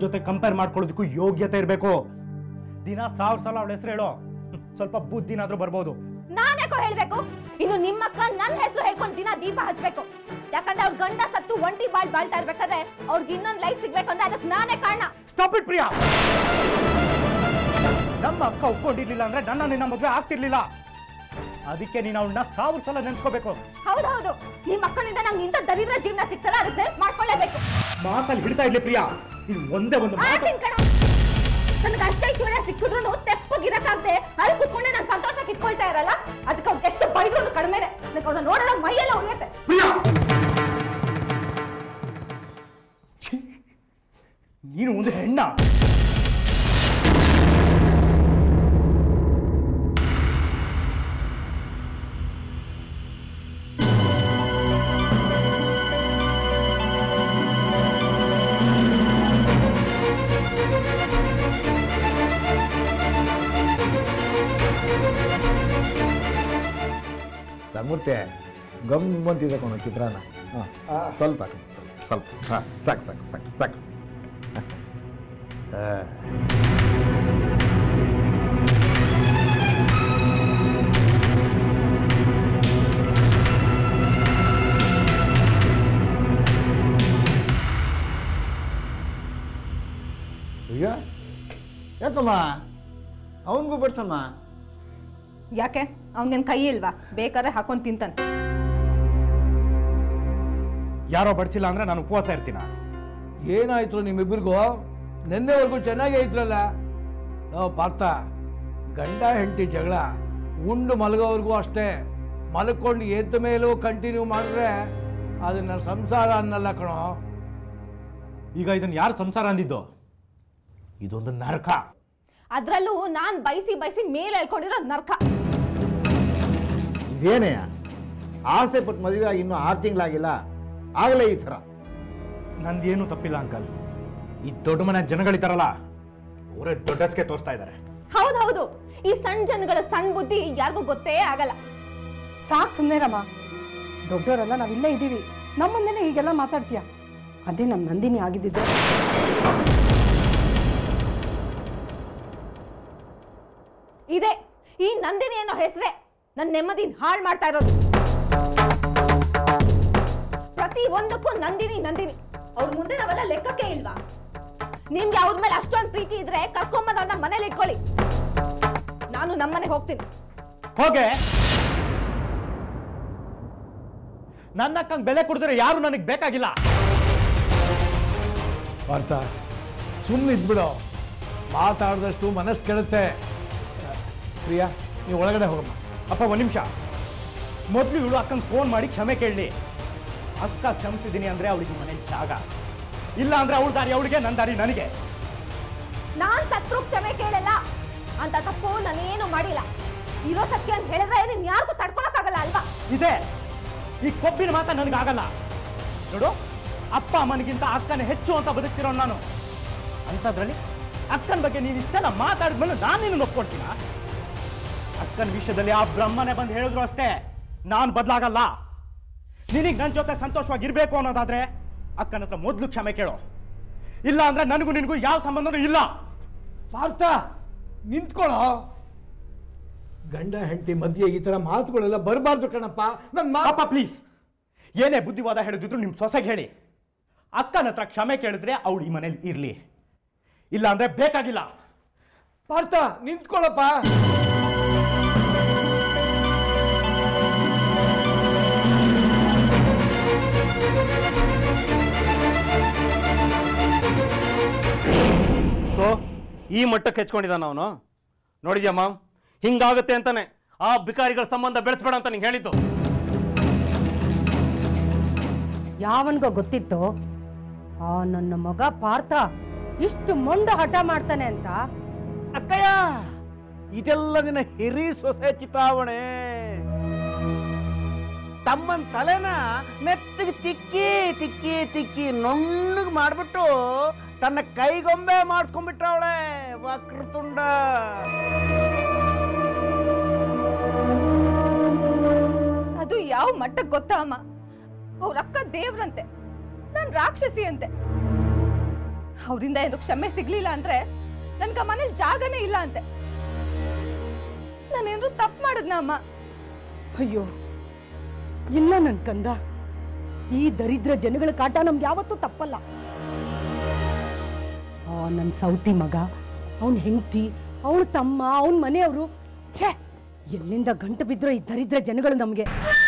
ಜೊತೆ ಕಂಪೇರ್ ಮಾಡ್ಕೊಳ್ಳೋದಕ್ಕೂ ಯೋಗ್ಯತೆ ಇರಬೇಕು ದಿನ ಸಾವಿರ ಸಲ ಅವಳ ಹೆಸರು ಹೇಳೋ ಹ್ಮ್, ಸ್ವಲ್ಪ ಬುದ್ಧಿನಾದ್ರೂ ಬರ್ಬೋದು ನಾನ್ಯಾಕೋ ಹೇಳ್ಬೇಕು ಇನ್ನು ನಿಮ್ಮಕ್ಕ ನನ್ನ ಹೆಸರು ಹೇಳ್ಕೊಂಡು ದಿನ ದೀಪ ಹಚ್ಬೇಕು ಯಾಕಂದ್ರೆ ಅವ್ರ ಗಂಡ ಸತ್ತು ಒಂಟಿ ಬಾಳ್ ಬಾಳ್ತಾ ಇರ್ಬೇಕಾದ್ರೆ ಅವ್ರಿಗೆ ಇನ್ನೊಂದ್ ಲೈಫ್ ಸಿಗ್ಬೇಕು ಅಂದ್ರೆ ಅದಕ್ಕೆ ನಾನೇ ಕಾರಣ ಸ್ಟಾಪ್ ಇಟ್ ಪ್ರಿಯಾ ನಮ್ಮ ಅಕ್ಕ ಒಪ್ಕೊಂಡಿರ್ಲಿಲ್ಲ ಅಂದ್ರೆ ನನ್ನ ನಿನ್ನ ಮದುವೆ ಆಗ್ತಿರ್ಲಿಲ್ಲ ಅದಕ್ಕೆ ನೀನು ಅವಳನ್ನ ಸಾವಿರ ಸಲ ನೆನ್ಸ್ಕೋಬೇಕು ಹೌದೌದು ನಿಮ್ಮ ಅಕ್ಕನಿಂದ ನಂಗೆ ಇಂಥ ದರಿದ್ರ ಜೀವನ ಸಿಗ್ತಲ್ಲ ಅದಕ್ಕೆ ನೆನ್ಪ್ ಮಾಡ್ಕೊಳ್ಳೇಬೇಕು ಮಾತಲ್ಲಿ ಹಿಡ್ತಾ ಇರ್ಲಿ ಪ್ರಿಯಾ ಇದು ಒಂದೇ ಒಂದು ಮಾತು ಆಯ್ತಿನ್ ಕಣ ನನಗೆ ಅಷ್ಟೇ ಐಶ್ವರ್ಯ ಸಿಕ್ಕಿದ್ರು ತೆಪ್ಪಗಿರಕ್ಕಾಗದೆ ಅಲ್ಲಿ ಕುತ್ಕೊಂಡೆ ನಾನು ಸಂತೋಷ ಕಿತ್ಕೊಳ್ತಾ ಇರಲ್ಲ ಅದಕ್ಕೆ ಅವ್ರಿಗೆ ಎಷ್ಟು ಬೈದ್ರು ಕಡಿಮೆನೆ ನನಗೆ ಅವ್ನ ನೋಡೋಣ ಮೈಯೆಲ್ಲ ಉಳಿಯುತ್ತೆ ಪ್ರಿಯಾ ಛೀ, ನೀನು ಒಂದು ಹೆಣ್ಣ ಧರ್ಮೂರ್ತಿ ಗಮ್ಮಂತಿದೆ ಕೊಣ ಚಿತ್ರಾನ್ನ ಹಾಂ ಸ್ವಲ್ಪ ಹಾಕು, ಸ್ವಲ್ಪ ಸ್ವಲ್ಪ ಹಾಂ ಸಾಕು ಸಾಕು ಸಾಕು ಸಾಕು ಆ. ಅಯ್ಯೋ ಯಾಕಮ್ಮ ಅವನಿಗೂ ಬಡ್ಸಮ್ಮ ಯಾಕೆ ಅವನಿಗೇನು ಕೈ ಇಲ್ವಾ ಬೇಕಾದ್ರೆ ಹಾಕೊಂಡು ತಿಂತಾನೆ ಯಾರೋ ಬಡಿಸಿಲ್ಲ ಅಂದ್ರೆ ನಾನು ಉಪವಾಸ ಇರ್ತೀನ ಏನಾಯ್ತು ನಿಮ್ಮಿಬ್ಬರಿಗೂ ನಿನ್ನೆವರೆಗೂ ಚೆನ್ನಾಗೇ ಇದ್ರಲ್ಲ ಓ ಪಾರ್ಥ ಗಂಡ ಹೆಂಡತಿ ಜಗಳ ಉಂಡು ಮಲಗೋವರೆಗೂ ಅಷ್ಟೇ ಮಲ್ಕೊಂಡು ಎದ್ದ ಮೇಲೂ ಕಂಟಿನ್ಯೂ ಮಾಡಿದ್ರೆ ಅದನ್ನ ಸಂಸಾರ ಅನ್ನಲ್ಲ ಕಣೋ ಈಗ ಇದನ್ನ ಯಾರು ಸಂಸಾರ ಅಂದಿದ್ದು ಇದೊಂದು ನರಕ ಅದ್ರಲ್ಲೂ ನಾನ್ ಬಯಸಿ ಬಯಸಿ ಮೇಲೆ ಹೇಳ್ಕೊಂಡಿರೋ ನರ್ಕ ಇದೇನೇ ಆಸೆ ಪಟ್ಟು ಮದುವೆ ಆಗಿ ಇನ್ನೂ ಆರು ತಿಂಗಳಾಗಿಲ್ಲ ಆಗಲೇ ಈ ಥರ ನಂದೇನು ತಪ್ಪಿಲ್ಲ ಅಂಕಲ್ ಈ ದೊಡ್ಡ ಮನೆ ಜನಗಳಿದ್ದಾರಲ್ಲ ಅವರೇ ದೊಡ್ಡಸ್ಗೆ ತೋರಿಸ್ತಾ ಇದ್ದಾರೆ ಹೌದೌದು ಈ ಸಣ್ಣ ಜನಗಳ ಸಣ್ಣ ಬುದ್ಧಿ ಯಾರಿಗೂ ಗೊತ್ತೇ ಆಗಲ್ಲ ಸಾಕು ಸುಮ್ಮನೆ ರಮ್ಮ ದೊಡ್ಡವರೆಲ್ಲ ನಾವಿಲ್ಲೇ ಇದ್ದೀವಿ ನಮ್ಮ ಮುಂದೆನೇ ಹೀಗೆಲ್ಲ ಮಾತಾಡ್ತೀಯ ಅದೇ ನಮ್ಮ ನಂದಿನಿ ಆಗಿದ್ದಿದ್ದು ಇದೆ ಈ ನಂದಿನಿ ಅನ್ನೋ ಹೆಸರೇ ನನ್ನ ನೆಮ್ಮದಿನ ಹಾಳು ಮಾಡ್ತಾ ಇರೋದು ಪ್ರತಿ ಒಂದಕ್ಕೂ ನಂದಿನಿ ನಂದಿನಿ ಅವ್ರ ಮುಂದೆ ನಾವೆಲ್ಲ ಲೆಕ್ಕಕ್ಕೆ ಇಲ್ವಾ ನಿಮ್ಗೆ ಅವ್ರ ಮೇಲೆ ಅಷ್ಟೊಂದು ಪ್ರೀತಿ ಇದ್ರೆ ಕರ್ಕೊಂಬಂದು ಅವ್ರನ್ನ ಮನೇಲಿ ಇಟ್ಕೊಳ್ಳಿ ನಾನು ನಮ್ಮನೆಗೆ ಹೋಗ್ತೀನಿ ಹೋಗೆ ನನ್ನ ಅಕ್ಕಂಗ್ ಬೆಲೆ ಕೊಡಿದ್ರೆ ಯಾರು ನನಗೆ ಬೇಕಾಗಿಲ್ಲ ಪಾರ್ಥ ಸುಮ್ಮನೆ ಇದ್ಬಿಡು ಮಾತಾಡಿದಷ್ಟು ಮನಸ್ಸು ಕೆಡುತ್ತೆ ಪ್ರಿಯಾ ನೀವು ಒಳಗಡೆ ಹೋಗಮ್ಮ ಅಪ್ಪ ಒಂದ್ ನಿಮಿಷ ಮೊದ್ಲು ಇವಳು ಅಕ್ಕಂಗ್ ಫೋನ್ ಮಾಡಿ ಕ್ಷಮೆ ಕೇಳಲಿ ಅಕ್ಕ ಕ್ಷಮಿಸಿದ್ದೀನಿ ಅಂದ್ರೆ ಅವಳಿಗೆ ಮನೆ ಜಾಗ ಇಲ್ಲ ಅಂದ್ರೆ ಅವಳ ದಾರಿ ಅವಳಿಗೆ ನನ್ನ ದಾರಿ ನನಗೆ ನಾನ್ ಸತ್ರು ಕ್ಷಮೆ ಕೇಳಲ್ಲ ಅಂತ ತಪ್ಪು ನಾನೇನು ಮಾಡಿಲ್ಲ ಇರೋ ಸತ್ಯ ಅಂತ ಹೇಳಿದ್ರೆ ನಿಮ್ ಯಾರಿಗೂ ತಡ್ಕೊಳಕ್ಕಾಗಲ್ಲ ಅಲ್ವಾ ಇದೆ ಈ ಕೊಬ್ಬಿನ ಮಾತ ನನಗಾಗಲ್ಲ ನೋಡು ಅಪ್ಪ ಅಮ್ಮನಿಗಿಂತ ಅಕ್ಕನ ಹೆಚ್ಚು ಅಂತ ಬದುಕ್ತಿರೋ ನಾನು ಅಂಥದ್ರಲ್ಲಿ ಅಕ್ಕನ ಬಗ್ಗೆ ನೀನು ಇಷ್ಟೆಲ್ಲ ಮಾತಾಡಿದ್ಮೇಲೆ ನಾನು ನಿನ್ನ ಒಪ್ಕೊಳ್ತೀನ ಅಕ್ಕನ ವಿಷಯದಲ್ಲಿ ಆ ಬ್ರಹ್ಮನೇ ಬಂದು ಹೇಳಿದ್ರು ಅಷ್ಟೇ ನಾನು ಬದಲಾಗಲ್ಲ ನಿನಗೆ ನನ್ನ ಜೊತೆ ಸಂತೋಷವಾಗಿರ್ಬೇಕು ಅನ್ನೋದಾದ್ರೆ ಅಕ್ಕನ ಹತ್ರ ಮೊದಲು ಕ್ಷಮೆ ಕೇಳು ಇಲ್ಲ ಅಂದ್ರೆ ನನಗೂ ನಿನಗೂ ಯಾವ ಸಂಬಂಧನೂ ಇಲ್ಲ ಪಾರ್ಥ ನಿಂತ್ಕೊಳ್ಳೋ ಗಂಡ ಹೆಂಡತಿ ಮಧ್ಯೆ ಈ ತರ ಮಾತುಗಳೆಲ್ಲ ಬರಬಾರ್ದು ಕಣಪ್ಪ ನನ್ನ ಮಾ ಪಾಪ ಪ್ಲೀಸ್ ಏನೇ ಬುದ್ಧಿವಾದ ಹೇಳಿದ್ರು ನಿಮ್ ಸೊಸೆಗೆ ಹೇಳಿ ಅಕ್ಕನ ಹತ್ರ ಕ್ಷಮೆ ಕೇಳಿದ್ರೆ ಅವಳು ಈ ಮನೇಲಿ ಇರ್ಲಿ ಇಲ್ಲ ಅಂದ್ರೆ ಬೇಕಾಗಿಲ್ಲ ಪಾರ್ಥ ನಿಂತ್ಕೊಳ್ಳಪ್ಪ ಸೊ ಈ ಮಟ್ಟಕ್ಕೆ ಹೆಚ್ಕೊಂಡಿದ್ದಾನ ಅವನು ನೋಡಿದ್ಯಮ್ಮ ಹಿಂಗಾಗುತ್ತೆ ಅಂತಾನೆ ಆ ಬಿಕಾರಿಗಳ ಸಂಬಂಧ ಬೆಳೆಸ್ಬೇಡ ಅಂತ ನಿಂಗೆ ಹೇಳಿದ್ದು ಯಾವನ್ಗೋ ಗೊತ್ತಿತ್ತು ಆ ನನ್ನ ಮಗ ಪಾರ್ಥ ಇಷ್ಟು ಮೊಂಡು ಹಠ ಮಾಡ್ತಾನೆ ಅಂತ ಅಕ್ಕಯ್ಯ ಇದೆಲ್ಲ ನಿನ್ನ ಹಿರಿ ಸೊಸೆ ಚಿತಾವಣೆ ತಮ್ಮನ್ ತಲೆನ ಮೆತ್ತಗೆ ತಿಕ್ಕಿ ತಿಕ್ಕಿ ತಿಕ್ಕಿ ನುಣ್ಣಗೆ ಮಾಡ್ಬಿಟ್ಟು ತನ್ನ ಕೈಗೊಂಬೆ ಮಾಡ್ಕೊಂಡ್ಬಿಟ್ಟವಳೆ ವಕ್ರತುಂಡ ಅದು ಯಾವ ಮಟ್ಟಕ್ಕೆ ಗೊತ್ತಾ ಅಮ್ಮ ಅವ್ರ ಅಕ್ಕ ದೇವ್ರಂತೆ ನಾನ್ ರಾಕ್ಷಸಿ ಅಂತೆ ಅವರಿಂದ ಏನು ಕ್ಷಮೆ ಸಿಗ್ಲಿಲ್ಲ ಅಂದ್ರೆ ನನ್ಗ ಮನೇಲಿ ಜಾಗನೇ ಇಲ್ಲ ಅಂತೆ ನಾನೇನಾದ್ರು ತಪ್ಪು ಮಾಡಿದ್ನ ಅಮ್ಮ ಅಯ್ಯೋ ಇಲ್ಲ ನನ್ ಕಂದ ಈ ದರಿದ್ರ ಜನಗಳ ಕಾಟ ನಮ್ಗೆ ಯಾವತ್ತೂ ತಪ್ಪಲ್ಲ ಆ ನನ್ ಸೌತಿ ಮಗ ಅವನ್ ಹೆಂಡತಿ ಅವಳ ತಮ್ಮ ಅವನ್ ಮನೆಯವರು ಛೇ ಎಲ್ಲಿಂದ ಗಂಟು ಬಿದ್ರೋ ಈ ದರಿದ್ರ ಜನಗಳು ನಮ್ಗೆ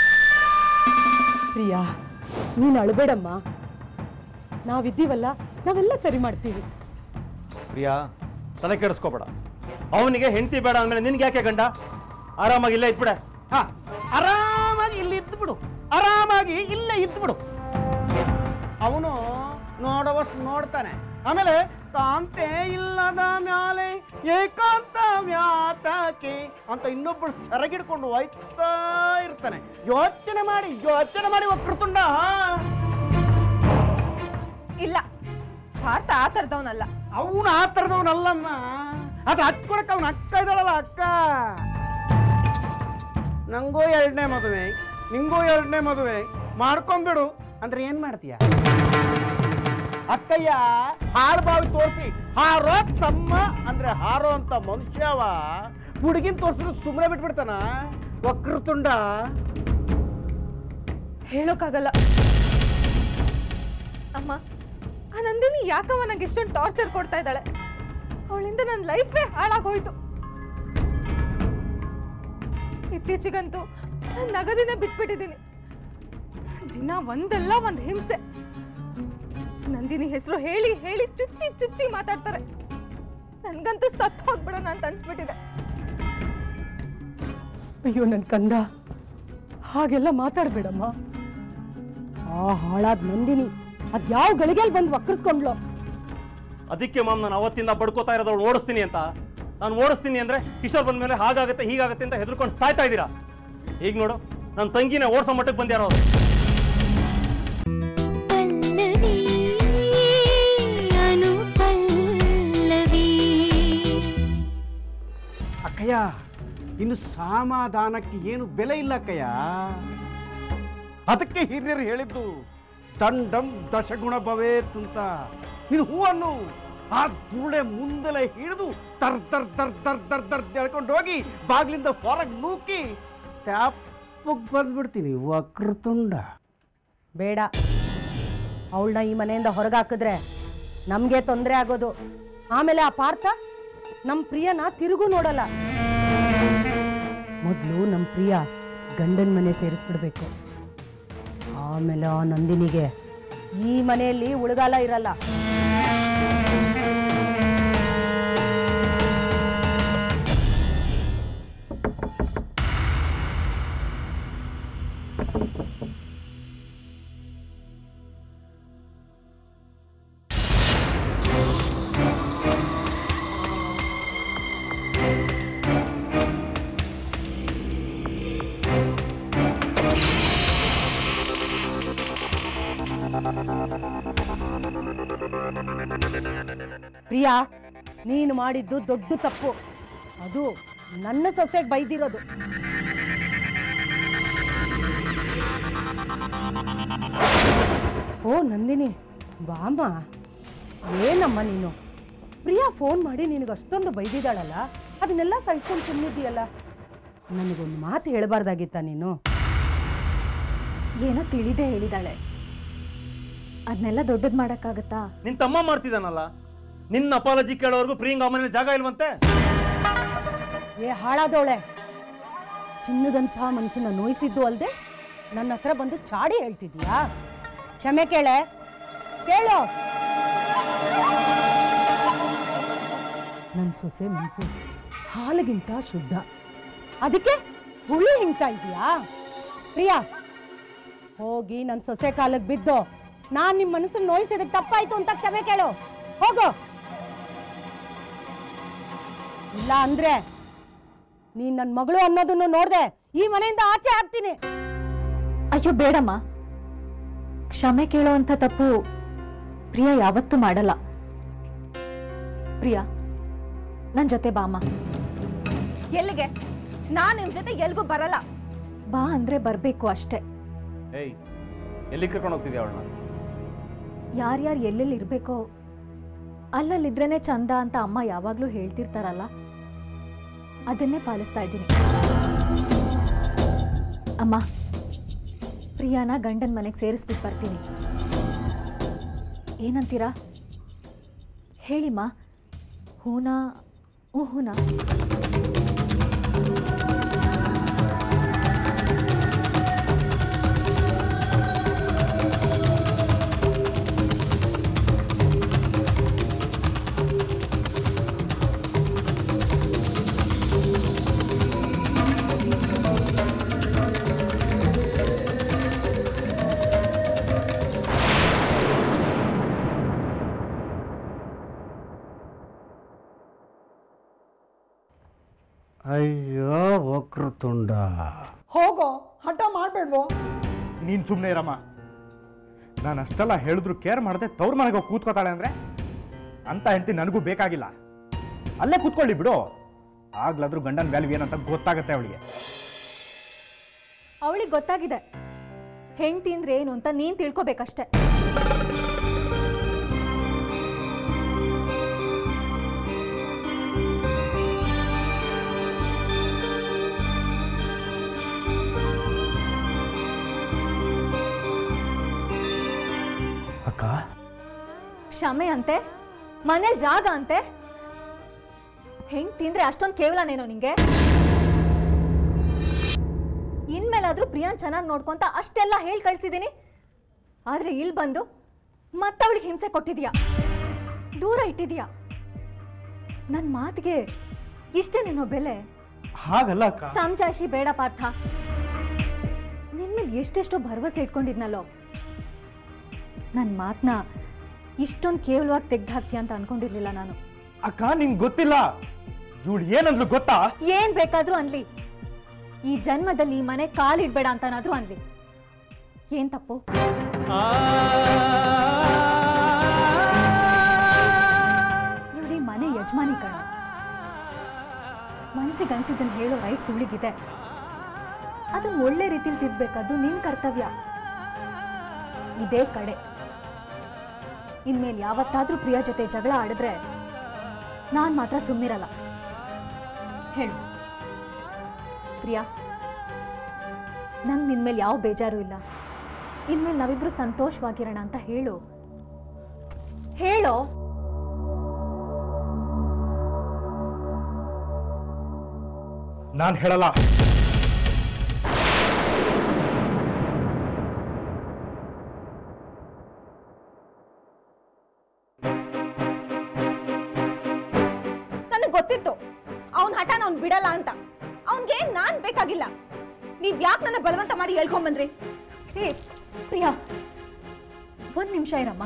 ಪ್ರಿಯಾ ನೀನ್ ಅಳಬೇಡಮ್ಮ ನಾವಿದ್ದೀವಲ್ಲ ನಾವೆಲ್ಲ ಸರಿ ಮಾಡ್ತೀವಿ ಪ್ರಿಯಾ ತಲೆ ಕೆಡಿಸ್ಕೋಬೇಡ ಅವನಿಗೆ ಹೆಂಡತಿ ಬೇಡ ಅಂದ್ಮೇಲೆ ನಿನ್ಗೆ ಯಾಕೆ ಗಂಡ ಆರಾಮಾಗಿ ಇಲ್ಲೇ ಇದ್ಬಿಡೆ ಹಾ ಆರಾಮಾಗಿ ಇಲ್ಲಿ ಇದ್ದು ಬಿಡು ಆರಾಮಾಗಿ ಇಲ್ಲೇ ಇದ್ದು ಬಿಡು ಅವನು ನೋಡುವಷ್ಟು ನೋಡ್ತಾನೆ ಆಮೇಲೆ ಕಾಂತೆ ಇಲ್ಲದ ಮ್ಯಾಲೆ ಏಕಾಂತ ವ್ಯಾತಕೆ ಅಂತ ಇನ್ನೊಬ್ಬಳು ಸೆರಗಿಡ್ಕೊಂಡು ಹೋಯ್ತಾ ಇರ್ತಾನೆ ಯೋಚನೆ ಮಾಡಿ ಯೋಚನೆ ಮಾಡಿ ಒಕ್ಕರ್ತುಂಡ ಇಲ್ಲ ಭಾರತ ಆ ಥರದವನಲ್ಲ ಅವನು ಆ ಥರದವನಲ್ಲಮ್ಮ ಅದು ಹಚ್ಕೊಳಕ್ಕೆ ಅವನ ಅಕ್ಕ ಇದ್ದಾಳಲ್ಲ ಅಕ್ಕ ನಂಗೂ ಎರಡನೇ ಮದುವೆ ನಿಂಗೂ ಎರಡನೇ ಮದುವೆ ಮಾಡ್ಕೊಂಬಿಡು ಅಂದ್ರೆ ಏನ್ ಮಾಡ್ತೀಯ ಅಕ್ಕಯ್ಯ ಹಾಳು ಬಾವಿ ತೋರಿಸಿ ಹಾರೋ ತಮ್ಮ ಅಂದ್ರೆ ಹಾರೋ ಅಂತ ಮನುಷ್ಯವ ಹುಡುಗಿನ ತೋರಿಸಿದ್ರು ಸುಮ್ಮನೆ ಬಿಟ್ಬಿಡ್ತಾನ ವಕ್ರತುಂಡ ಹೇಳೋಕ್ಕಾಗಲ್ಲ ಅಮ್ಮ ಆ ನಂದಿನಿ ಯಾಕಮ್ಮ ನಂಗೆ ಎಷ್ಟೊಂದು ಟಾರ್ಚರ್ ಕೊಡ್ತಾ ಇದ್ದಾಳೆ ಅವಳಿಂದ ನನ್ನ ಲೈಫೇ ಹಾಳಾಗೋಯ್ತು ಇತ್ತೀಚೆಗಂತೂ ನನ್ನ ನಗದಿನ ಬಿಟ್ಬಿಟ್ಟಿದ್ದೀನಿ ದಿನ ಒಂದಲ್ಲ ಒಂದು ಹಿಂಸೆ ನಂದಿನಿ ಹೆಸರು ಹೇಳಿ ಹೇಳಿ ಚುಚ್ಚಿ ಚುಚ್ಚಿ ಮಾತಾಡ್ತಾರೆ ನನ್ಗಂತೂ ಸತ್ತು ಹೋಗ್ಬಿಡೋಣ ಅಂತ ಅನ್ಸ್ಬಿಟ್ಟಿದೆ ಅಯ್ಯೋ ನನ್ ಕಂದ ಹಾಗೆಲ್ಲ ಮಾತಾಡ್ಬೇಡಮ್ಮ ಆ ಹಾಳಾದ್ ನಂದಿನಿ ಅದ್ಯಾವ ಗಳಿಗೆಲ್ ಬಂದು ವಕ್ರಿಸ್ಕೊಂಡ್ಲು ಅದಕ್ಕೆ ಮಾಮ್ ನಾನು ಅವತ್ತಿಂದ ಬಡ್ಕೋತಾ ಇರೋದವ್ಳು ಓಡಿಸ್ತೀನಿ ಅಂತ ನಾನು ಓಡಿಸ್ತೀನಿ ಅಂದ್ರೆ ಕಿಶೋರ್ ಬಂದ ಮೇಲೆ ಹಾಗಾಗತ್ತೆ ಹೀಗಾಗತ್ತೆ ಅಂತ ಹೆದರ್ಕೊಂಡು ಸಾಯ್ತಾ ಇದ್ದೀರಾ ಈಗ ನೋಡು ನನ್ನ ತಂಗಿನ ಓಡಿಸೋ ಮಟ್ಟಕ್ಕೆ ಬಂದ್ಯಾರೋ ಅವ್ರು. ಪಲ್ಲವಿ ಅನುಪಲ್ಲವಿ ಅಕ್ಕಯ್ಯ ಇನ್ನು ಸಮಾಧಾನಕ್ಕೆ ಏನು ಬೆಲೆ ಇಲ್ಲ ಅಕ್ಕಯ್ಯ ಅದಕ್ಕೆ ಹಿರಿಯರು ಹೇಳಿದ್ದು ದಂಡಂ ದಶಗುಣ ಭವೇತ್ ಅಂತ ನೀನು ಹೂವನ್ನು ಆ ದುರುಳೆ ಮುಂದಲೇ ಹಿಡಿದು ದರ್ ದರ್ ದರ್ ದರ್ ದರ್ ದರ್ ಎಳ್ಕೊಂಡು ಹೋಗಿ ಬಾಗ್ಲಿಂದ ಹೊರಗೆ ನೂಕಿ ಟ್ಯಾಪಗ್ ಬಂದ್ಬಿಡ್ತೀನಿ ವಕ್ರತುಂಡ ಬೇಡ ಅವಳನ್ನ ಈ ಮನೆಯಿಂದ ಹೊರಗಾಕಿದ್ರೆ ನಮಗೆ ತೊಂದರೆ ಆಗೋದು ಆಮೇಲೆ ಆ ಪಾರ್ಥ ನಮ್ಮ ಪ್ರಿಯನ ತಿರುಗು ನೋಡಲ್ಲ ಮೊದಲು ನಮ್ಮ ಪ್ರಿಯ ಗಂಡನ ಮನೆ ಸೇರಿಸ್ಬಿಡ್ಬೇಕು ಆಮೇಲೆ ಆ ನಂದಿನಿಗೆ ಈ ಮನೆಯಲ್ಲಿ ಉಳಗಾಲ ಇರಲ್ಲ ಪ್ರಿಯಾ ನೀನು ಮಾಡಿದ್ದು ದೊಡ್ಡ ತಪ್ಪು ಅದು ನನ್ನ ಸೊಸೆಗೆ ಬೈದಿರೋದು ಓ ನಂದಿನಿ ಬಾಮ್ಮ ಏನಮ್ಮ ನೀನು ಪ್ರಿಯಾ ಫೋನ್ ಮಾಡಿ ನಿನಗೆ ಅಷ್ಟೊಂದು ಬೈದಿದ್ದಾಳಲ್ಲ ಅದನ್ನೆಲ್ಲ ಸಹಿಸ್ಕೊಂಡು ಸುಮ್ಮನಿದ್ದೀಯಲ್ಲ ನನಗೊಂದು ಮಾತು ಹೇಳಬಾರ್ದಾಗಿತ್ತ ನೀನು ಏನೋ ತಿಳಿದೇ ಹೇಳಿದಾಳೆ ಅದನ್ನೆಲ್ಲ ದೊಡ್ಡದ್ ಮಾಡಕ್ಕಾಗತ್ತಾ ನಿನ್ ತಮ್ಮ ಮಾಡ್ತಿದ್ದಾನಲ್ಲ ನಿನ್ನ ಅಪಾಲಜಿ ಕೇಳೋವರೆಗೂ ಪ್ರಿಯಂಗ ಮನೇಲಿ ಜಾಗ ಇಲ್ವಂತೆ ಏ ಹಾಳಾದವಳೆ ಚಿನ್ನದಂಥ ಮನಸ್ಸನ್ನ ನೋಯಿಸಿದ್ದು ಅಲ್ಲದೆ ನನ್ನ ಹತ್ರ ಬಂದು ಚಾಡಿ ಹೇಳ್ತಿದ್ಯಾ ಕ್ಷಮೆ ಕೇಳೆ ಕೇಳು ನನ್ನ ಸೊಸೆ ಮನಸ್ಸು ಹಾಲಿಗಿಂತ ಶುದ್ಧ ಅದಕ್ಕೆ ಹುಳಿ ಹಿಂಗ್ತಾ ಇದೀಯಾ ಪ್ರಿಯಾ ಹೋಗಿ ನನ್ನ ಸೊಸೆ ಕಾಲಕ್ಕೆ ಬಿದ್ದು ನಾನ್ ನಿಮ್ಮ ಮನಸ್ಸನ್ನು ನೋಯಿಸಿದಕ್ಕೆ ತಪ್ಪಾಯ್ತು ಅಂತ ಕ್ಷಮೆ ಕೇಳು ಹೋಗು ಇಲ್ಲ ಅಂದ್ರೆ ನೀನ್ ನನ್ನ ಮಗಳು ಅನ್ನೋದನ್ನು ನೋಡ್ದೆ ಈ ಮನೆಯಿಂದ ಆಚೆ ಹಾಕ್ತೀನಿ ಅಯ್ಯೋ ಬೇಡಮ್ಮ ಕ್ಷಮೆ ಕೇಳೋವಂಥ ತಪ್ಪು ಪ್ರಿಯಾ ಯಾವತ್ತೂ ಮಾಡಲ್ಲ ಪ್ರಿಯಾ ನನ್ ಜೊತೆ ಬಾಮ್ಮ ಎಲ್ಲಿಗೆ ನಾನ್ ನಿಮ್ ಜೊತೆ ಎಲ್ಗೂ ಬರಲ್ಲ ಬಾ ಅಂದ್ರೆ ಬರ್ಬೇಕು ಅಷ್ಟೇ ಏಯ್ ಎಲ್ಲಿ ಕರ್ಕೊಂಡು ಹೋಗ್ತಿದ್ಯಾ ಅವಳನ್ನ ಯಾರ್ಯಾರು ಎಲ್ಲೆಲ್ಲಿ ಇರ್ಬೇಕೋ ಅಲ್ಲಲ್ಲಿದ್ರೇನೆ ಚಂದ ಅಂತ ಅಮ್ಮ ಯಾವಾಗಲೂ ಹೇಳ್ತಿರ್ತಾರಲ್ಲ ಅದನ್ನೇ ಪಾಲಿಸ್ತಾ ಇದ್ದೀನಿ ಅಮ್ಮ ಪ್ರಿಯಾನ ಗಂಡನ ಮನೆಗೆ ಸೇರಿಸ್ಬಿಟ್ಟು ಬರ್ತೀನಿ ಏನಂತೀರಾ ಹೇಳಿಮ್ಮ ಹೂನಾ ಹ್ಞೂ ಹೂನಾ ಅಯ್ಯೋ ವಕ್ರತುಂಡ ಹೋಗೋ ಹಠ ಮಾಡಬೇಡ್ವೋ ನೀನ್ ಸುಮ್ಮನೆ ಇರಮ್ಮ ನಾನು ಅಷ್ಟೆಲ್ಲ ಹೇಳಿದ್ರು ಕೇರ್ ಮಾಡದೆ ತವ್ರ ಮನೆಗೆ ಹೋಗಿ ಕೂತ್ಕೋತಾಳೆ ಅಂದ್ರೆ ಅಂತ ಹೆಂಡತಿ ನನಗೂ ಬೇಕಾಗಿಲ್ಲ ಅಲ್ಲೇ ಕೂತ್ಕೊಳ್ಳಿ ಬಿಡು ಆಗ್ಲಾದ್ರೂ ಗಂಡನ ವ್ಯಾಲ್ಯೂ ಏನಂತ ಗೊತ್ತಾಗತ್ತೆ ಅವಳಿಗೆ ಅವಳಿಗೆ ಗೊತ್ತಾಗಿದೆ ಹೆಂಡ್ತಿ ಅಂದ್ರೆ ಏನು ಅಂತ ನೀನು ತಿಳ್ಕೊಬೇಕಷ್ಟೆ ಅಕ್ಕ ಕ್ಷಮೆ ಅಂತೆ ಮನೇಲಿ ಜಾಗ ಅಂತೆ ಹೆಂಡ್ತಿ ಅಂದ್ರೆ ಅಷ್ಟೊಂದು ಕೇವಲನೇನೋ ನಿಂಗೆ ಇನ್ಮೇಲಾದ್ರೂ ಪ್ರಿಯಾನ್ ಚೆನ್ನಾಗಿ ನೋಡ್ಕೊಂತ ಅಷ್ಟೆಲ್ಲ ಹೇಳಿ ಕಳ್ಸಿದ್ದೀನಿ ಆದ್ರೆ ಇಲ್ಲಿ ಬಂದು ಮತ್ತವಳಿಗೆ ಹಿಂಸೆ ಕೊಟ್ಟಿದ್ಯಾ ದೂರ ಇಟ್ಟಿದ್ಯಾ ನನ್ನ ಮಾತಿಗೆ ಇಷ್ಟೇನೇನೋ ಬೆಲೆ ಹಾಗಲ್ಲ ಅಕ್ಕ ಸಂಜಾಯಿಷಿ ಬೇಡ ಪಾರ್ಥ ನಿನ್ಮೇಲೆ ಎಷ್ಟೆಷ್ಟೋ ಭರವಸೆ ಇಟ್ಕೊಂಡಿದ್ನಲ್ಲೋ ನನ್ನ ಮಾತನ್ನ ಇಷ್ಟೊಂದು ಕೇವಲವಾಗಿ ತೆಗ್ದು ಹಾಕ್ತೀಯ ಅಂತ ಅನ್ಕೊಂಡಿರ್ಲಿಲ್ಲ ನಾನು ಅಕ್ಕ ನಿಂಗೆ ಗೊತ್ತಿಲ್ಲ ಇವಳು ಏನಂದ್ಲು ಗೊತ್ತಾ ಏನ್ ಬೇಕಾದ್ರೂ ಅನ್ಲಿ ಈ ಜನ್ಮದಲ್ಲಿ ಈ ಮನೆ ಕಾಲಿಡ್ಬೇಡ ಅಂತನಾದ್ರೂ ಅನ್ಲಿ ಏನ್ ತಪ್ಪು ಇವಳಿ ಮನೆ ಯಜಮಾನಿ ಕಣ ಮನ್ಸಿಗೆ ಅನ್ಸಿದ್ದನ್ನು ಹೇಳೋ ರೈಟ್ಸ್ ಇವಳಿಗಿದೆ ಅದನ್ನ ಒಳ್ಳೆ ರೀತಿಲಿ ತಿದ್ಬೇಕಾದ್ದು ನಿನ್ ಕರ್ತವ್ಯ ಇದೇ ಕಡೆ ಇನ್ಮೇಲೆ ಯಾವತ್ತಾದ್ರೂ ಪ್ರಿಯ ಜೊತೆ ಜಗಳ ಆಡಿದ್ರೆ ನಾನ್ ಮಾತ್ರ ಸುಮ್ಮನಿರಲ್ಲ ಹೇಳು ಪ್ರಿಯಾ ನಂಗೆ ನಿನ್ಮೇಲೆ ಯಾವ ಬೇಜಾರು ಇಲ್ಲ ಇನ್ಮೇಲೆ ನಾವಿಬ್ರು ಸಂತೋಷವಾಗಿರೋಣ ಅಂತ ಹೇಳು ಹೇಳೋ ನಾನು ಹೇಳಲ್ಲ ನನಗೆ ಗೊತ್ತಿತ್ತು ಅವನ ಹಠ ನಾನು ಬಿಡಲ್ಲ ಅಂತ ಅವನ್ಗೆ ನಾನ್ ಬೇಕಾಗಿಲ್ಲ ನೀವ್ ಯಾಕೆ ನನ್ನ ಬಲವಂತ ಮಾಡಿ ಹೇಳ್ಕೊಂಬಂದ್ರಿ ಏ ಪ್ರಿಯಾ ಒಂದ್ ನಿಮಿಷ ಇರಮ್ಮ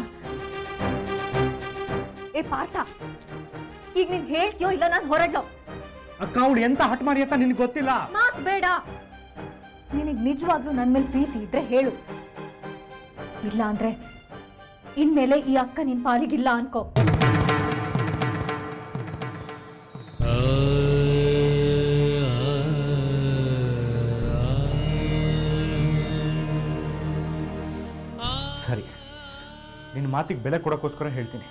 ಏ ಪಾರ್ಥ ಈಗ ನೀನ್ ಹೇಳ್ತೀಯೋ ಇಲ್ಲ ನಾನು ಹೊರಡ್ಲೋ ಅಕ್ಕ ಅವಳು ಎಂತ ಹಠ ಮಾಡಿ ಅಂತ ನಿನ್ಗೆ ಗೊತ್ತಿಲ್ಲ ಮಾತ್ ಬೇಡ ನಿನಗ್ ನಿಜವಾಗ್ಲೂ ನನ್ ಮೇಲೆ ಪ್ರೀತಿ ಇದ್ರೆ ಹೇಳು ಇಲ್ಲ ಅಂದ್ರೆ ಇನ್ಮೇಲೆ ಈ ಅಕ್ಕ ನಿನ್ ಪಾಲಿಗಿಲ್ಲ ಅನ್ಕೋ ಸರಿ ನಿನ್ನ ಮಾತಿಗೆ ಬೆಲೆ ಕೊಡೋಕ್ಕೋಸ್ಕರ ಹೇಳ್ತೀನಿ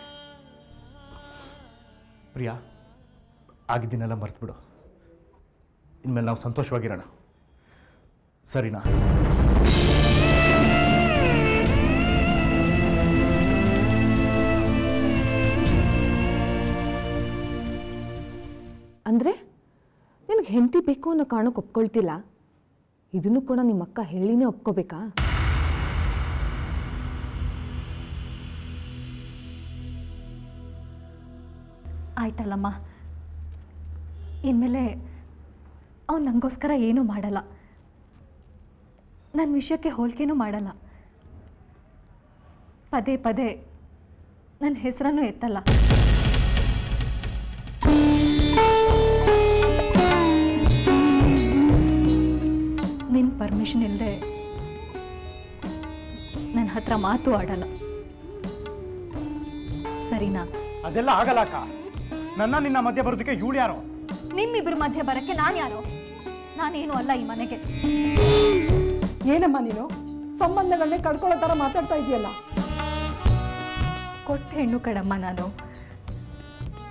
ಪ್ರಿಯಾ ಆಗಿದ್ದನ್ನೆಲ್ಲ ಮರ್ತ್ಬಿಡು ಇನ್ಮೇಲೆ ನಾವು ಸಂತೋಷವಾಗಿರೋಣ ಸರಿನಾ ಅಂದ್ರೆ ನಿನಗೆ ಹೆಂಡತಿ ಬೇಕು ಅನ್ನೋ ಕಾರಣಕ್ಕೆ ಒಪ್ಕೊಳ್ತಿಲ್ಲ ಇದನ್ನು ಕೂಡ ನಿಮ್ಮ ಅಕ್ಕ ಹೇಳಿನೇ ಒಪ್ಕೋಬೇಕಾ ಆಯ್ತಲ್ಲಮ್ಮ ಇನ್ಮೇಲೆ ಅವ್ನು ನನಗೋಸ್ಕರ ಏನೂ ಮಾಡಲ್ಲ ನನ್ನ ವಿಷಯಕ್ಕೆ ಹೋಲಿಕೆನೂ ಮಾಡಲ್ಲ ಪದೇ ಪದೇ ನನ್ನ ಹೆಸರನ್ನು ಎತ್ತಲ್ಲ ನಿನ್ನ ಪರ್ಮಿಷನ್ ಇಲ್ಲದೆ ನನ್ನ ಹತ್ರ ಮಾತು ಆಡಲ್ಲ ಸರಿನಾ ಅದೆಲ್ಲ ಆಗಲ್ಲ ಅಕ್ಕ ನನ್ನ ನಿನ್ನ ಮಧ್ಯೆ ಬರೋದಕ್ಕೆ ಇವಳು ಯಾರೋ ನಿಮ್ಮಿಬ್ಬರ ಮಧ್ಯೆ ಬರಕ್ಕೆ ನಾನು ಯಾರು ನಾನೇನು ಅಲ್ಲ ಈ ಮನೆಗೆ ಏನಮ್ಮ ನೀನು ಸಂಬಂಧಗಳನ್ನೇ ಕಡ್ಕೊಳ್ಳೋ ಥರ ಮಾತಾಡ್ತಾ ಇದೆಯಲ್ಲ ಕೊಟ್ಟ ಹೆಣ್ಣು ಕಡಮ್ಮ ನಾನು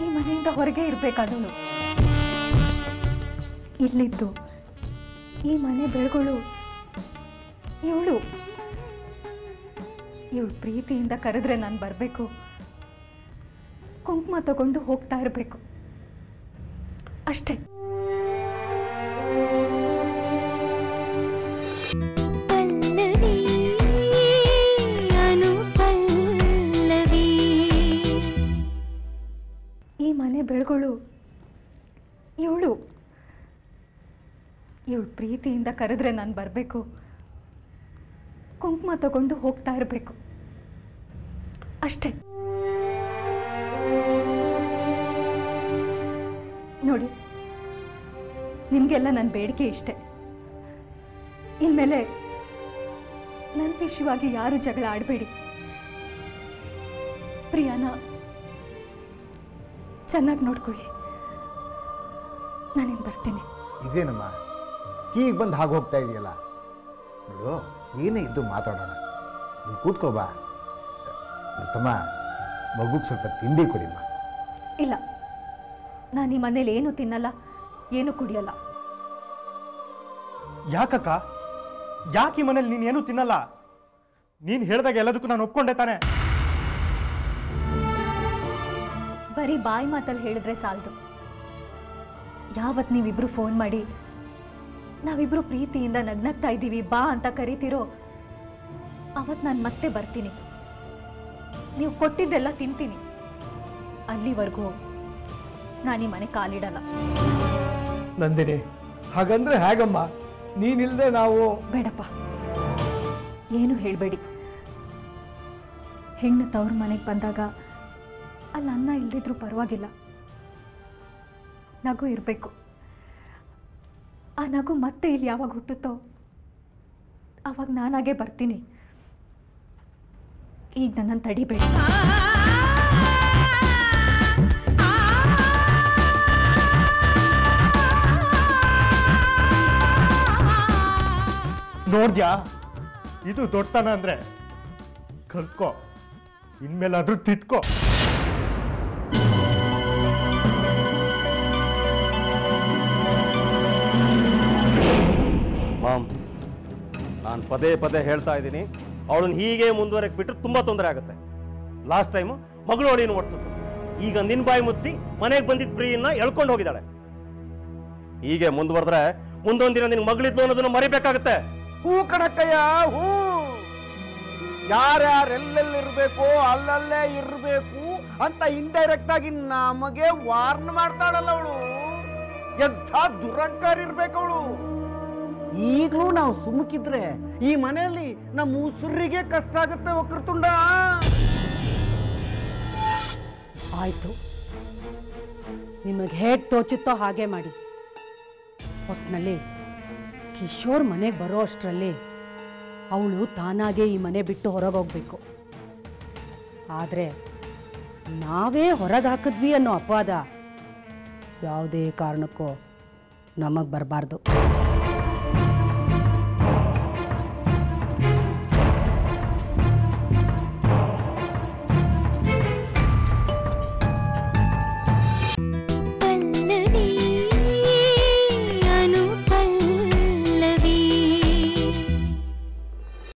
ಈ ಮನೆಯಿಂದ ಹೊರಗೆ ಇರಬೇಕಾದವಳು ಇಲ್ಲಿದ್ದು ಈ ಮನೆ ಬೆಳಗಳು ಇವಳು ಇವಳು ಪ್ರೀತಿಯಿಂದ ಕರೆದ್ರೆ ನಾನು ಬರಬೇಕು ಕುಂಕುಮ ತಗೊಂಡು ಹೋಗ್ತಾ ಇರಬೇಕು ಅಷ್ಟೇ ಪಲ್ಲವಿ ಅನುಪಲ್ಲವಿ ಈ ಮನೆ ಬೆಳಗಳು ಇವಳು ಇವಳು ಪ್ರೀತಿಯಿಂದ ಕರೆದ್ರೆ ನಾನು ಬರಬೇಕು ಕುಂಕುಮ ತಗೊಂಡು ಹೋಗ್ತಾ ಇರಬೇಕು ಅಷ್ಟೇ ನೋಡಿ ನಿಮಗೆಲ್ಲ ನನ್ನ ಬೇಡಿಕೆ ಇಷ್ಟೆ ಇನ್ಮೇಲೆ ನನ್ನ ವಿಷಯವಾಗಿ ಯಾರು ಜಗಳ ಆಡಬೇಡಿ ಪ್ರಿಯಾನ ಚೆನ್ನಾಗಿ ನೋಡ್ಕೊಳ್ಳಿ ನಾನಿನ್ ಬರ್ತೀನಿ ಇದೇನಮ್ಮ ಈಗ ಬಂದು ಹಾಗೆ ಹೋಗ್ತಾ ಇದೆಯಲ್ಲ ನೋಡು ಏನೇ ಇದ್ದು ಮಾತಾಡೋಣ ನೀನು ಕೂತ್ಕೋ ಬಾ ತಮ್ಮ ಮಗುಗೆ ಸ್ವಲ್ಪ ತಿಂಡಿ ಕೊಡಿಮ್ಮ ಇಲ್ಲ ನಾನು ಈ ಮನೇಲಿ ಏನು ತಿನ್ನಲ್ಲ ಏನು ಕುಡಿಯಲ್ಲ ಯಾಕಕ್ಕ ಯಾಕೆ ಈ ಮನೇಲಿ ನೀನು ಏನೂ ತಿನ್ನಲ್ಲ ನೀನು ಹೇಳಿದಾಗ ಎಲ್ಲದಕ್ಕೂ ನಾನು ಒಪ್ಕೊಂಡೆ ತಾನೆ ಬರೀ ಬಾಯಿ ಮಾತಲ್ಲಿ ಹೇಳಿದ್ರೆ ಸಾಲದು ಯಾವತ್ತು ನೀವಿಬ್ರು ಫೋನ್ ಮಾಡಿ ನಾವಿಬ್ರು ಪ್ರೀತಿಯಿಂದ ನಗ್ನಗ್ತಾ ಇದ್ದೀವಿ ಬಾ ಅಂತ ಕರಿತೀರೋ ಅವತ್ತು ನಾನು ಮತ್ತೆ ಬರ್ತೀನಿ ನೀವು ಕೊಟ್ಟಿದ್ದೆಲ್ಲ ತಿಂತೀನಿ ಅಲ್ಲಿವರೆಗೂ ನಾನು ಈ ಮನೆ ಕಾಲಿಡಲ್ಲ ನಂದಿನಿ ಹಾಗಂದ್ರೆ ಹೇಗಮ್ಮ ನೀನಿಲ್ದೆ ನಾವು ಬೇಡಪ್ಪ ಏನು ಹೇಳಬೇಡಿ ಹೆಣ್ಣು ತವ್ರ ಮನೆಗೆ ಬಂದಾಗ ಅಲ್ಲಿ ಅನ್ನ ಇಲ್ದಿದ್ರೂ ಪರವಾಗಿಲ್ಲ ನಗು ಇರಬೇಕು ಆ ನಗು ಮತ್ತೆ ಇಲ್ಲಿ ಯಾವಾಗ ಹುಟ್ಟುತ್ತೋ ಆವಾಗ ನಾನಾಗೆ ಬರ್ತೀನಿ ಈಗ ನನ್ನನ್ನು ತಡಿಬೇಡಿ ನೋಡ್ದ್ಯಾ ಇದು ದೊಡ್ಡತನ ಅಂದ್ರೆ ಕಲ್ತ್ಕೋ ಇನ್ಮೇಲಾದ್ರೂ ತಿದ್ಕೋ ಮಾಮ್ ನಾನು ಪದೇ ಪದೇ ಹೇಳ್ತಾ ಇದ್ದೀನಿ ಅವಳನ್ನ ಹೀಗೆ ಮುಂದುವರೆಕ್ ಬಿಟ್ಟರೆ ತುಂಬಾ ತೊಂದರೆ ಆಗುತ್ತೆ ಲಾಸ್ಟ್ ಟೈಮು ಮಗಳು ಅವಳಿನ ಓಡಿಸಿದ್ರು ಈಗ ನಿನ್ ಬಾಯಿ ಮುಚ್ಚಿ ಮನೆಗೆ ಬಂದಿದ್ದ ಪ್ರೀಯನ್ನ ಎಳ್ಕೊಂಡು ಹೋಗಿದ್ದಾಳೆ ಹೀಗೆ ಮುಂದುವರೆದ್ರೆ ಮುಂದೊಂದ್ ದಿನ ನಿನ್ ಮಗಳಿದ್ಲು ಅನ್ನೋದನ್ನ ಮರಿಬೇಕಾಗತ್ತೆ ಹೂ ಕಣಕ್ಕಯ್ಯ ಹೂ ಯಾರ್ಯಾರೆಲ್ಲೆಲ್ಲಿರ್ಬೇಕು ಅಲ್ಲಲ್ಲೇ ಇರಬೇಕು ಅಂತ ಇಂಡೈರೆಕ್ಟ್ ಆಗಿ ನಮಗೆ ವಾರ್ನ್ ಮಾಡ್ತಾಳಲ್ಲ ಅವಳು ಎಂಥ ದುರಂಕಾರ ಇರ್ಬೇಕು ಅವಳು ಈಗಲೂ ನಾವು ಸುಮುಕಿದ್ರೆ ಈ ಮನೆಯಲ್ಲಿ ನಮ್ಮ ಉಸಿರಿಗೆ ಕಷ್ಟ ಆಗುತ್ತೆ ವಕ್ರತುಂಡ ಆಯಿತು ನಿಮಗೆ ಹೇಗೆ ತೋಚುತ್ತೋ ಹಾಗೆ ಮಾಡಿ ಒಟ್ಟಿನಲ್ಲಿ ಕಿಶೋರ್ ಮನೆಗೆ ಬರೋ ಅಷ್ಟರಲ್ಲಿ ಅವಳು ತಾನಾಗೇ ಈ ಮನೆ ಬಿಟ್ಟು ಹೊರಗೆ ಹೋಗ್ಬೇಕು ಆದರೆ ನಾವೇ ಹೊರಗೆ ಹಾಕಿದ್ವಿ ಅನ್ನೋ ಅಪವಾದ ಯಾವುದೇ ಕಾರಣಕ್ಕೂ ನಮಗೆ ಬರಬಾರ್ದು